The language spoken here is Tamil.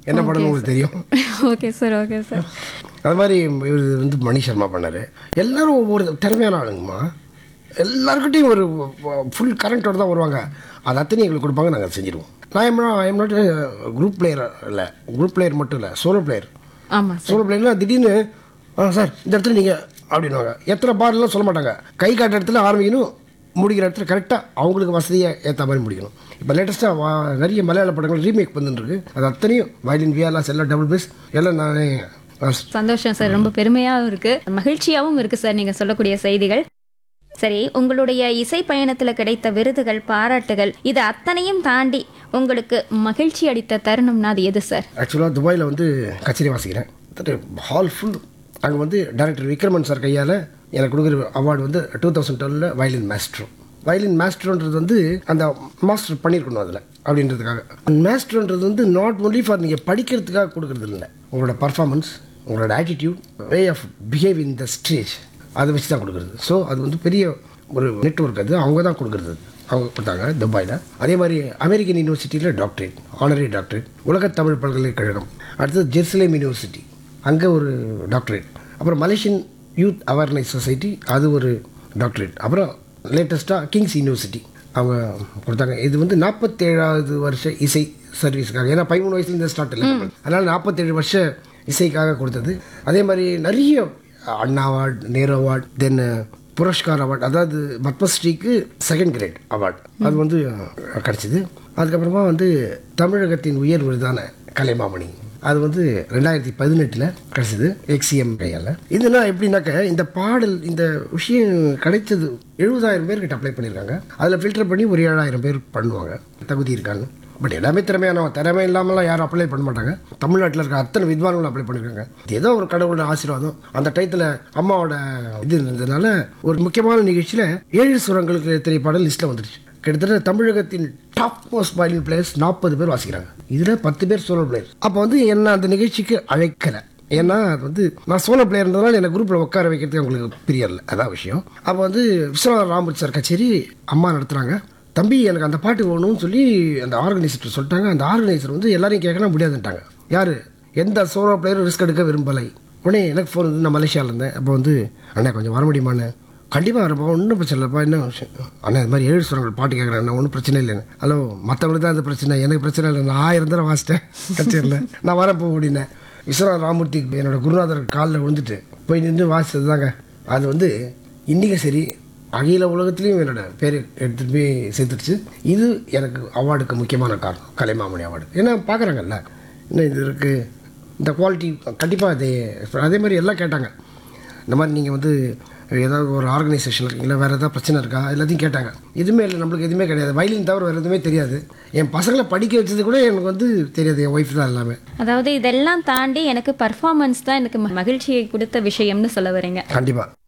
என்ன படம்னு உங்களுக்கு தெரியும் ஓகே சார் ஓகே சார் அது மாதிரி இவர் வந்து மணி சர்மா பண்ணார் எல்லாரும் ஒவ்வொரு திறமையான ஆளுங்கம்மா எல்லாருக்கிட்டையும் ஒரு ஃபுல் கரண்ட்டோட தான் வருவாங்க அது அத்தனை எங்களுக்கு கொடுப்பாங்க நாங்கள் செஞ்சிடுவோம் நான் M M not group player இல்லை குரூப் பிளேயர் மட்டும் இல்லை சோலோ பிளேயர் ஆமாம் சார் சோலோ பிளேயர்லாம் திடீர்னு ஆ சார் இந்த இடத்துல நீங்கள் அப்படின்வாங்க எத்தனை பார்லாம் சொல்ல மாட்டாங்க கை காட்டுற இடத்துல ஆரம்பிக்கணும் முடிக்கிற இடத்துல கரெக்டாக அவங்களுக்கு வசதியை ஏற்ற மாதிரி முடிக்கணும் இப்போ லேட்டஸ்ட்டாக நிறைய மலையாள படங்கள் ரீமேக் வந்துருக்கு அது அத்தனையும் வயலின் வியாலா செல்ல டபுள் பேஸ் எல்லாம் நானே சந்தோஷம் சார் ரொம்ப பெருமையாகவும் இருக்கு மகிழ்ச்சியாகவும் இருக்கு சார் நீங்க சொல்லக்கூடிய செய்திகள் சரி உங்களுடைய இசை பயணத்துல கிடைத்த விருதுகள் பாராட்டுகள் இது அத்தனையும் தாண்டி உங்களுக்கு மகிழ்ச்சி அளித்த தருணம்னா அது எது சார் ஆக்சுவலாக துபாயில் வந்து கச்சேரி வாசிக்கிறேன் ஹால் ஃபுல் அங்கே வந்து டைரக்டர் விக்ரமன் சார் கையால் எனக்கு கொடுக்குற அவார்டு வந்து டூ தௌசண்ட் டுவெலில் வயலின் மாஸ்டர் வயலின் மாஸ்டர்ன்றது வந்து அந்த மாஸ்டர் பண்ணியிருக்கணும் அதில் அப்படின்றதுக்காக மாஸ்டர்ன்றது வந்து நாட் ஒன்லி ஃபார் நீங்கள் படிக்கிறதுக்காக கொடுக்குறது இல்லை உங்களோட பர்ஃபார்மன்ஸ் உங்களோட attitude way of behave in the stage அதை வச்சு தான் கொடுக்குறது ஸோ அது வந்து பெரிய ஒரு நெட்ஒர்க் அது அவங்க தான் கொடுக்குறது அவங்க கொடுத்தாங்க துபாயில் அதே மாதிரி அமெரிக்கன் யூனிவர்சிட்டியில் டாக்டரேட் ஆனரி டாக்டரேட் உலகத் தமிழ் பல்கலைக்கழகம் அடுத்தது ஜெருசலேம் யூனிவர்சிட்டி அங்கே ஒரு டாக்டரேட் அப்புறம் மலேசியன் யூத் அவேர்னஸ் சொசைட்டி அது ஒரு டாக்டரேட் அப்புறம் லேட்டஸ்ட்டாக கிங்ஸ் யூனிவர்சிட்டி அவங்க கொடுத்தாங்க இது வந்து நாற்பத்தேழாவது வருஷ இசை சர்வீஸுக்காக ஏன்னா பதிமூணு வயசுலேருந்து ஸ்டார்ட் இல்லை அதனால் நாற்பத்தேழு வருஷ இசைக்காக கொடுத்தது அதே மாதிரி நிறைய Anna award Nehru award then Puraskar award அதாவது பத்மஸ்ரீக்கு செகண்ட் கிரேட் அவார்ட் அது வந்து கிடச்சிது அதுக்கப்புறமா வந்து தமிழகத்தின் உயர் விருதான கலைமாமணி அது வந்து ரெண்டாயிரத்தி பதினெட்டில் கிடச்சிது எக்ஸிஎம் கையால் இதெல்லாம் எப்படின்னாக்க இந்த பாடல் இந்த விஷயம் கிடைச்சது எழுபதாயிரம் பேர்கிட்ட அப்ளை பண்ணியிருக்காங்க அதில் ஃபில்டர் பண்ணி ஒரு ஏழாயிரம் பேர் பண்ணுவாங்க தகுதி இருக்காங்க பட் எல்லாமே திறமையானவங்க திறமை இல்லாமலாம் யாரும் அப்ளை பண்ண மாட்டாங்க தமிழ்நாட்டில் இருக்க அத்தனை வித்வான்களும் அப்ளை பண்ணியிருக்காங்க இது ஏதோ ஒரு கடவுளோட ஆசீர்வாதம் அந்த டயத்தில் அம்மாவோட இது இருந்ததுனால ஒரு முக்கியமான நிகழ்ச்சியில் ஏழு சுரங்களுக்கு திரைப்பாடல் லிஸ்ட்டில் வந்துடுச்சு கிட்டத்தட்ட தமிழகத்தின் டாப் மோஸ்ட் வயலின் பிளேயர்ஸ் நாற்பது பேர் வாசிக்கிறாங்க இதில் பத்து பேர் சோலோ பிளேயர் அப்போ வந்து என்ன அந்த நிகழ்ச்சிக்கு அழைக்கலை ஏன்னா அது வந்து நான் சோலோ பிளேயர்ன்றதுனால எனக்கு குரூப்பில் உட்கார வைக்கிறதுக்கு அவங்களுக்கு பிரியல அதான் விஷயம் அப்போ வந்து விஸ்வநாத ராமூர்த்தி சார் கச்சேரி அம்மா நடத்துகிறாங்க தம்பி எனக்கு அந்த பாட்டு வேணும்னு சொல்லி அந்த ஆர்கனைசர் சொல்லிட்டாங்க அந்த ஆர்கனைசர் வந்து எல்லாரையும் கேட்கலாம் முடியாதுன்ட்டாங்க யார் எந்த சோலோ பிளேயரும் ரிஸ்க் எடுக்க விரும்பலை உடனே எனக்கு ஃபோன் வந்து நான் மலேசியாவில் இருந்தேன் அப்போ வந்து அண்ணா கொஞ்சம் வர முடியுமாண்ணே கண்டிப்பாக வரப்பா ஒன்றும் பிரச்சனை இல்லைப்பா என்ன விஷயம் அண்ணா இது மாதிரி ஏழு சுரங்கள் பாட்டு கேட்குறேன் அண்ணா ஒன்றும் பிரச்சனை இல்லைன்னு ஹலோ மற்றவங்களுக்கு தான் அந்த பிரச்சனை எனக்கு பிரச்சனை இல்லை நான் ஆயிரம் தடவை வாசிட்டேன் கச்சேரியில் நான் வரப்போ அப்படின்னேன் விஸ்வநாத ராமூர்த்தி என்னோட குருநாதர் காலில் விழுந்துட்டு போய் நின்று வாசித்தது தாங்க அது வந்து இன்றைக்கும் சரி அகில உலகத்துலேயும் என்னோட பேர் எடுத்துகிட்டு போய் சேர்த்துடுச்சு இது எனக்கு அவார்டுக்கு முக்கியமான காரணம் கலைமாமணி அவார்டு ஏன்னா பார்க்குறாங்கல்ல இன்னும் இது இருக்குது இந்த குவாலிட்டி கண்டிப்பாக அது அதே மாதிரி எல்லாம் கேட்டாங்க இந்த மாதிரி நீங்கள் வந்து ஏதாவது ஒரு ஆர்கனைசேஷன் இருக்கீங்களா வேறு ஏதாவது பிரச்சனை இருக்கா எல்லாத்தையும் கேட்டாங்க எதுவுமே இல்லை நம்மளுக்கு எதுவுமே கிடையாது வயலின் தவிர வேறு எதுவுமே தெரியாது என் பசங்களை படிக்க வச்சது கூட எனக்கு வந்து தெரியாது என் ஒய்ஃப் தான் எல்லாமே அதாவது இதெல்லாம் தாண்டி எனக்கு பர்ஃபார்மன்ஸ் தான் எனக்கு ம- மகிழ்ச்சியை கொடுத்த விஷயம்னு சொல்ல வரீங்க கண்டிப்பாக